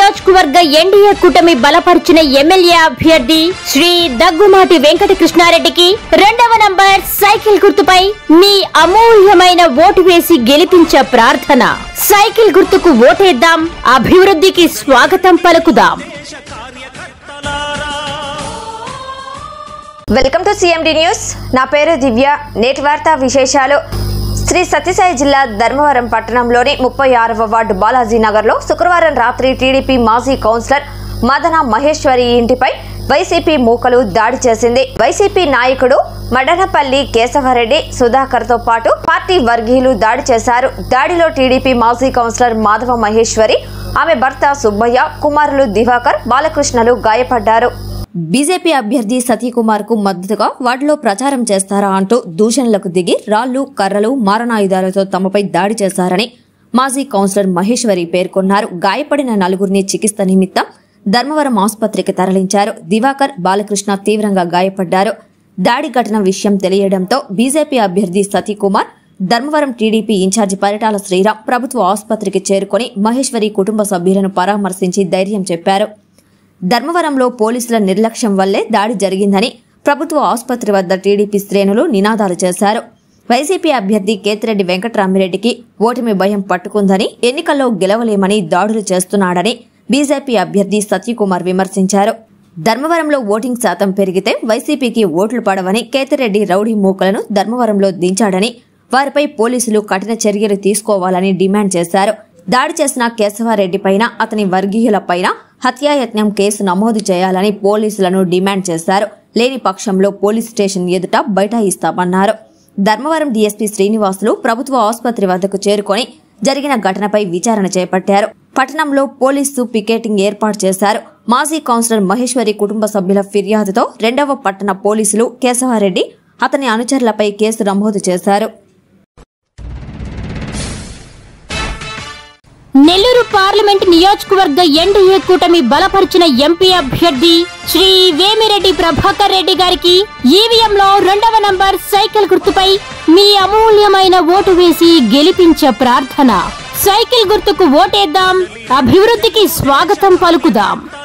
నియోజకవర్గ ఎన్డీఏ కూటమి బలపరిచిన ఎమ్మెల్యే అభ్యర్థి శ్రీ దగ్గుమాటి వెంకట కృష్ణారెడ్డికి రెండవ నంబర్ సైకిల్ గుర్తుపై మీ అమూల్యమైన ఓటు వేసి గెలిపించే ప్రార్థన సైకిల్ గుర్తుకు ఓటేద్దాం అభివృద్ధికి స్వాగతం పలుకుదాం వెల్కమ్ టు సిఎండి న్యూస్ నా పేరు దివ్య నేటి వార్తా విశేషాలు శ్రీ సత్యసాయి జిల్లా ధర్మవరం పట్టణంలోని ముప్పై ఆరవ వార్డు బాలాజీ నగర్లో శుక్రవారం రాత్రి టీడీపీ మాజీ కౌన్సిలర్ మదన మహేశ్వరి ఇంటిపై వైసీపీ మూకలు దాడి చేసింది వైసీపీ నాయకుడు మడనపల్లి కేశవరెడ్డి సుధాకర్ తో పాటు పార్టీ వర్గీయులు దాడి చేశారు దాడిలో టీడీపీ మాజీ కౌన్సిలర్ మాధవ మహేశ్వరి ఆమె భర్త సుబ్బయ్య కుమారులు దివాకర్ బాలకృష్ణలు గాయపడ్డారు బీజేపీ అభ్యర్థి సతీకుమార్ కు మద్దతుగా వాటిలో ప్రచారం చేస్తారా అంటూ దూషణలకు దిగి రాళ్లు కర్రలు మారణాయుధాలతో తమపై దాడి చేశారని మాజీ కౌన్సిలర్ మహేశ్వరి పేర్కొన్నారు గాయపడిన నలుగురిని చికిత్స నిమిత్తం ధర్మవరం ఆసుపత్రికి తరలించారు దివాకర్ బాలకృష్ణ తీవ్రంగా గాయపడ్డారు దాడి ఘటన విషయం తెలియడంతో బీజేపీ అభ్యర్థి సతీకుమార్ ధర్మవరం టీడీపీ ఇన్ఛార్జి పరిటాల శ్రీరామ్ ప్రభుత్వ ఆసుపత్రికి చేరుకొని మహేశ్వరి కుటుంబ సభ్యులను పరామర్శించి ధైర్యం చెప్పారు ధర్మవరంలో పోలీసుల నిర్లక్ష్యం వల్లే దాడి జరిగిందని ప్రభుత్వ ఆసుపత్రి వద్ద టీడీపీ శ్రేణులు నినాదాలు చేశారు వైసీపీ అభ్యర్థి కేతిరెడ్డి వెంకట్రామిరెడ్డికి ఓటమి భయం పట్టుకుందని ఎన్నికల్లో గెలవలేమని దాడులు చేస్తున్నాడని బీజేపీ అభ్యర్థి సత్యకుమార్ విమర్శించారు ధర్మవరంలో ఓటింగ్ శాతం పెరిగితే వైసీపీకి ఓట్లు పడవని కేతిరెడ్డి రౌడీ మూకలను ధర్మవరంలో దించాడని వారిపై పోలీసులు కఠిన చర్యలు తీసుకోవాలని డిమాండ్ చేశారు దాడి చేసిన కేశవారెడ్డి పైన అతని వర్గీయులపైన హత్యాయత్నం కేసు నమోదు చేయాలని పోలీసులను డిమాండ్ చేశారు లేని పక్షంలో పోలీస్ స్టేషన్ ఎదుట బైఠాయిస్తామన్నారు ధర్మవరం డీఎస్పీ శ్రీనివాసులు ప్రభుత్వ ఆసుపత్రి వద్దకు చేరుకొని జరిగిన ఘటనపై విచారణ చేపట్టారు పట్టణంలో పోలీసు పికెటింగ్ ఏర్పాటు చేశారు మాజీ కౌన్సిలర్ మహేశ్వరి కుటుంబ సభ్యుల ఫిర్యాదుతో రెండవ పట్టణ పోలీసులు కేశవారెడ్డి అతని అనుచరులపై కేసు నమోదు చేశారు నెల్లూరు పార్లమెంట్ నియోజకవర్గ ఎన్డీఏ కూటమి బలపరిచిన ఎంపీ అభ్యర్థి శ్రీ వేమిరెడ్డి ప్రభాకర్ రెడ్డి గారికి ఈవీఎంలో రెండవ నంబర్ సైకిల్ గుర్తుపై మీ అమూల్యమైన ఓటు వేసి గెలిపించే ప్రార్థన సైకిల్ గుర్తుకు ఓటేద్దాం అభివృద్ధికి స్వాగతం పలుకుదాం